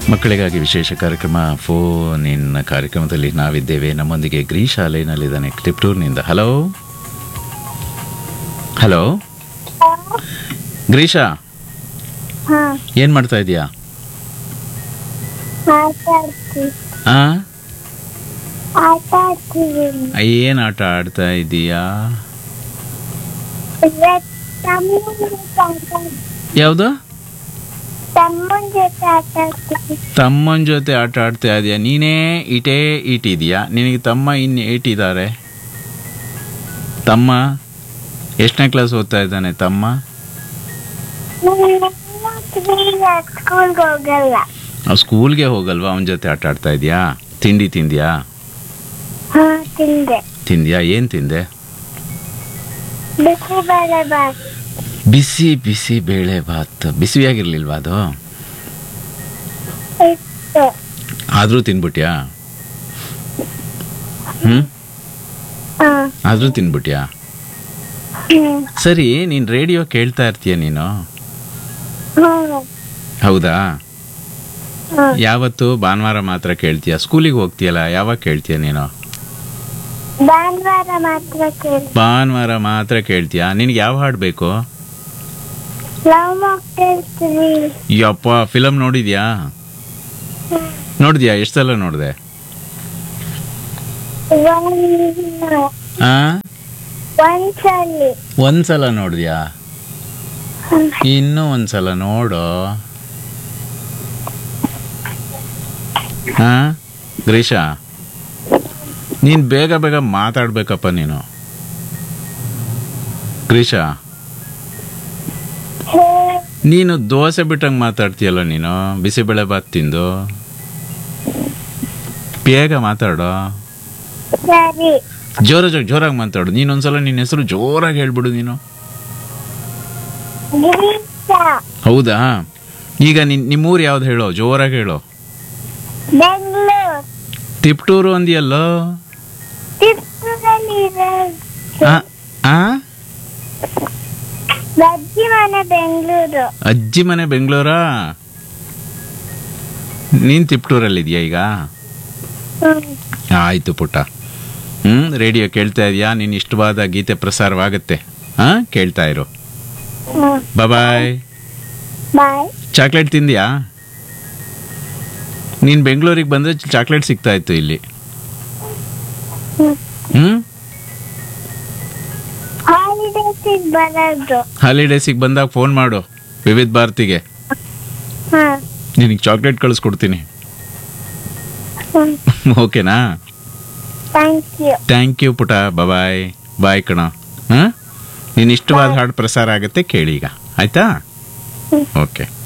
ಮಕ್ಕಳಿಗಾಗಿ ವಿಶೇಷ ಕಾರ್ಯಕ್ರಮ ಫೋನ್ ಇನ್ ಕಾರ್ಯಕ್ರಮದಲ್ಲಿ ನಾವಿದ್ದೇವೆ ನಮ್ಮೊಂದಿಗೆ ಗ್ರೀಶ್ ಶಾಲೆನಲ್ಲಿದ್ದಾನೆ ಕ್ಲಿಪ್ಟೂರ್ನಿಂದ ಹಲೋ ಹಲೋ ಗ್ರೀಶಾ ಹಾ ಏನು ಮಾಡ್ತಾ ಇದೀಯಾ ಆಟ ಆಡ್ತೀವಿ ಆ ಆಟ ಆಡ್ತೀವಿ ಏನು ಆಟ ಆಡ್ತಾ ಇದೀಯಾ ತಮ್ಮನ ಜೊತೆ ಆಟ ಆಡ್ತೀವಿ. ಯಾವುದು ತಮ್ಮನ ಜೊತೆ ಆಟ ಆಡ್ತೀವಿ ತಮ್ಮನ ಜೊತೆ ಆಟ ಆಡ್ತಾ ಇದೀಯಾ ನೀನೇ ಇಟೇ ಇಟ್ಟಿದೀಯಾ ನಿನಗೆ ತಮ್ಮ ಇನ್ನು ಏಟಿದ್ದಾರೆ ತಮ್ಮ ಎಷ್ಟನೇ ಕ್ಲಾಸ್ ಓದ್ತಾ ಇದ್ದಾನೆ ತಮ್ಮ ಸ್ಕೂಲ್ಗೆ ಹೋಗಲ್ಲ ಆ ಸ್ಕೂಲ್ಗೆ ಹೋಗಲ್ವಾ ಅವನ ಜೊತೆ ಆಟ ಆಡ್ತಾ ಇದೀಯಾ ತಿಂಡಿ ತಿಂದ್ಯಾ ಹಾ ತಿಂದೆ ತಿಂದ್ಯಾ ಏನು ತಿಂದೆ ಬಿಸಿಬೇಳೆ ಬಾತ್ ಬಿಸಿ ಬಿಸಿ ಬೇಳೆ ಭಾತ್ ಬಿಸಿಯಾಗಿರ್ಲಿಲ್ವಾ ಅದು ಇತ್ತು ಆದರೂ ತಿನ್ಬಿಟ್ಯಾ ಹ್ಞೂ ಹಾ ಆದರೂ ತಿನ್ಬಿಟ್ಯಾ ಹ್ಮ್ ಸರಿ ನೀನು ರೇಡಿಯೋ ಕೇಳ್ತಾ ಇರ್ತೀಯ ನೀನು ಹ್ಮ್ ಹೌದಾ ಹ್ಮ್ ಯಾವತ್ತು ಭಾನುವಾರ ಮಾತ್ರ ಕೇಳ್ತೀಯ ಸ್ಕೂಲಿಗೆ ಹೋಗ್ತೀಯಲ್ಲ ಯಾವಾಗ ಕೇಳ್ತೀಯ ನೀನು ಭಾನುವಾರ ಮಾತ್ರ ಕೇಳಿ ಭಾನುವಾರ ಮಾತ್ರ ಕೇಳ್ತೀಯ ನಿನಗೆ ಯಾವ ಹಾಡು ಬೇಕು ಲವ್ ಮಾಕ್ಟೇಲ್ಸ್ ತ್ರೀ ಯಪ್ಪ ಫಿಲಮ್ ನೋಡಿದ್ಯಾ ನೋಡಿದ್ಯಾ ಎಷ್ಟು ಸಲ ನೋಡಿದೆ ಆ ಒಂದ್ಸಲಿ ಒಂದ್ಸಲ ನೋಡಿದ್ಯಾ ಇನ್ನೂ ಒಂದ್ಸಲ ನೋಡು ಹಾ ಗ್ರೀಶ ನೀನು ಬೇಗ ಬೇಗ ಮಾತಾಡ್ಬೇಕಪ್ಪ ನೀನು ಗ್ರೀಶ ನೀನು ದೋಸೆ ಬಿಟ್ಟಂಗೆ ಮಾತಾಡ್ತೀಯಲ್ಲ ನೀನು ಬಿಸಿಬೇಳೆ ಬಾತ್ ತಿಂದು ಬೇಗ ಮಾತಾಡೋ ಸರಿ ಜೋರ ಜೋರಾಗಿ ಮಾತಾಡು ನೀನೊಂದ್ಸಲ ನಿನ್ನ ಹೆಸರು ಜೋರಾಗಿ ಹೇಳ್ಬಿಡು ನೀನು ಗಿರೀಶ ಹೌದಾ ಈಗ ನಿನ್ ನಿಮ್ಮೂರು ಯಾವ್ದು ಹೇಳೋ ಜೋರಾಗಿ ಹೇಳೋ ಬೆಂಗಳೂರು ತಿಪ್ಟೂರು ಅಂದಿಯಲ್ಲೋ ಚಿತ್ತೂರಲ್ಲಿ ಇರೋದು ಆ ಆ? ಅಜ್ಜಿ ಮನೆ ಬೆಂಗಳೂರು ಅಜ್ಜಿ ಮನೆ ಬೆಂಗಳೂರಾ ನೀನ್ ತಿಪ್ಟೂರಲ್ಲಿದ್ಯಾ ಈಗ ಹ್ಮ್ ಆಯ್ತು ಪುಟ್ಟ ಹ್ಮ್ ರೇಡಿಯೋ ಕೇಳ್ತಾ ಇದೀಯಾ ನಿನ್ ಇಷ್ಟವಾದ ಗೀತೆ ಪ್ರಸಾರವಾಗುತ್ತೆ ಹಾ ಕೇಳ್ತಾ ಇರು ಹ್ಮ್ ಬಾಯ್ ಬಾಯ್ ಚಾಕ್ಲೇಟ್ ತಿಂದ್ಯಾ ನೀನ್ ಬೆಂಗಳೂರಿಗೆ ಬಂದ್ರೆ ಚಾಕ್ಲೇಟ್ ಸಿಗ್ತಾ ಇತ್ತು ಇಲ್ಲಿ ಹ್ಮ್ ಹ್ಮ್ ಹಾಲಿಡೇಸಿಗೆ ಬರೋದು ಹಾಲಿಡೇಸಿಗೆ ಬಂದಾಗ ಫೋನ್ ಮಾಡು ವಿವಿಧ ಭಾರತಿಗೆ ಹಾ ನಿನಗೆ ಚಾಕ್ಲೇಟ್ ಕಳಿಸ್ಕೊಡ್ತೀನಿ ಹ್ಮ್ ಓಕೆನಾ ಥ್ಯಾಂಕ್ ಯು ಥ್ಯಾಂಕ್ ಯು ಪುಟ ಬಾಯ್ ಬಾಯ್ ಕಣ ಹಾಂ ನೀನು ಇಷ್ಟವಾದ ಹಾಡು ಪ್ರಸಾರ ಆಗುತ್ತೆ ಕೇಳಿ ಈಗ ಆಯ್ತಾ ಹ್ಮ್. ಓಕೆ